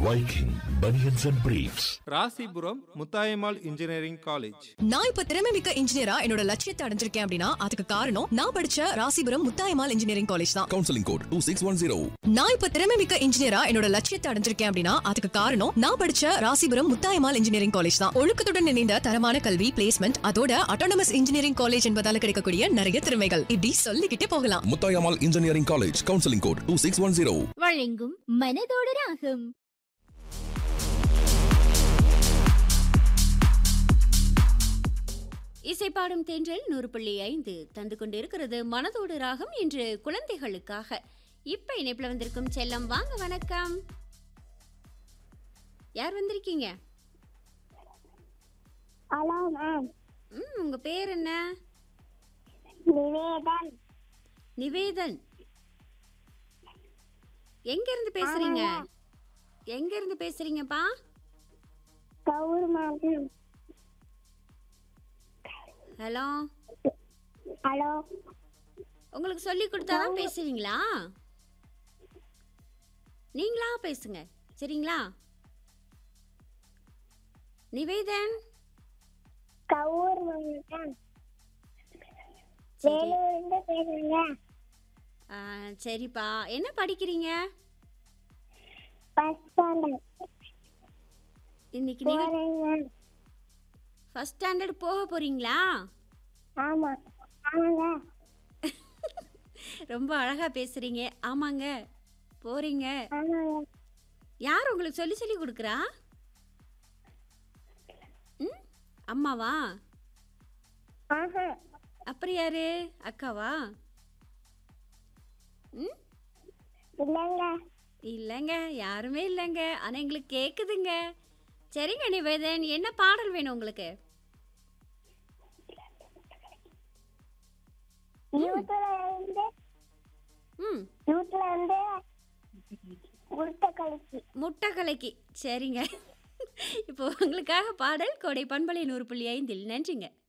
Viking Bunions and Briefs. Rasipuram Muthayammal engineering college நான் இப்ப திறமை மிக்க இன்ஜினியரா என்னோட லட்சியத்தை அடைஞ்சிருக்கேன் அப்படின்னா அதுக்கு காரணம் நான் படிச்ச ராசிபுரம் முத்தாயம்மாள் இன்ஜினியரிங் காலேஜ் தான் counseling code 2610. நான் இப்ப திறமை மிக்க இன்ஜினியரா என்னோட லட்சியத்தை அடைஞ்சிருக்கேன் அப்படின்னா அதுக்கு காரணம் நான் படிச்ச ராசிபுரம் முத்தாயம்மாள் இன்ஜினியரிங் காலேஜ் தான் ஒழுக்கத்துடன் இணைந்த தரமான கல்வி பிளேஸ்மெண்ட் அதோட அட்டானமஸ் இன்ஜினியரிங் காலேஜ் என்பதால கிடைக்கக்கூடிய நிறைய திறமைகள் இப்படி சொல்லிக்கிட்டே போகலாம் Muthayammal engineering college counselling code two six one zero வழங்கும் மனதோடு ராகம் இசைப்பாடும் தென்றல் நூறு புள்ளி ஐந்து தந்து கொண்டிருக்கிறது மனதோடு ராகம் இன்று குழந்தைகளுக்காக இப்ப இணைப்புல வந்திருக்கும் செல்லம் வாங்க வணக்கம் யார் வந்திருக்கீங்க ஹலோ மேம் ம் உங்க பேர் என்ன நிவேதன் நிவேதன் எங்க இருந்து பேசுறீங்க எங்க இருந்து பேசுறீங்கப்பா கவுர் மேம் ஹலோ ஹலோ உங்களுக்கு சொல்லி கொடுத்தாதான் பேசுவீங்களா நீங்களா பேசுங்க சரிங்களா நிவேதன் கவுர் மேம் சரி. வேலூர்ந்து பேசுறீங்க ஆ, சரிப்பா என்ன படிக்கிறீங்க ஃபர்ஸ்ட் ஸ்டாண்டர்ட் இன்னைக்கு நீங்க போறீங்க ஃபர்ஸ்ட் ஸ்டாண்டர்ட் போக போறீங்களா ஆமா ஆமாங்க ரொம்ப அழகா பேசுறீங்க ஆமாங்க போறீங்க ஆமாங்க யார் உங்களுக்கு சொல்லி சொல்லி கொடுக்குறா ம் அம்மாவா ஆஹா அப்புறம் யாரு அக்காவா ம் இல்லைங்க இல்லைங்க யாருமே இல்லைங்க ஆனால் எங்களுக்கு கேட்குதுங்க சரிங்க நிவேதன் என்ன பாடல் வேணும் உங்களுக்கு யூத்ல இருந்து ம் யூத்ல இருந்து குடுத்த கழிச்சு முட்டை கலைக்கு சரிங்க இப்போ உங்களுக்காக பாடல் கோடை பண்பலை நூறு புள்ளி ஐந்தில் நன்றிங்க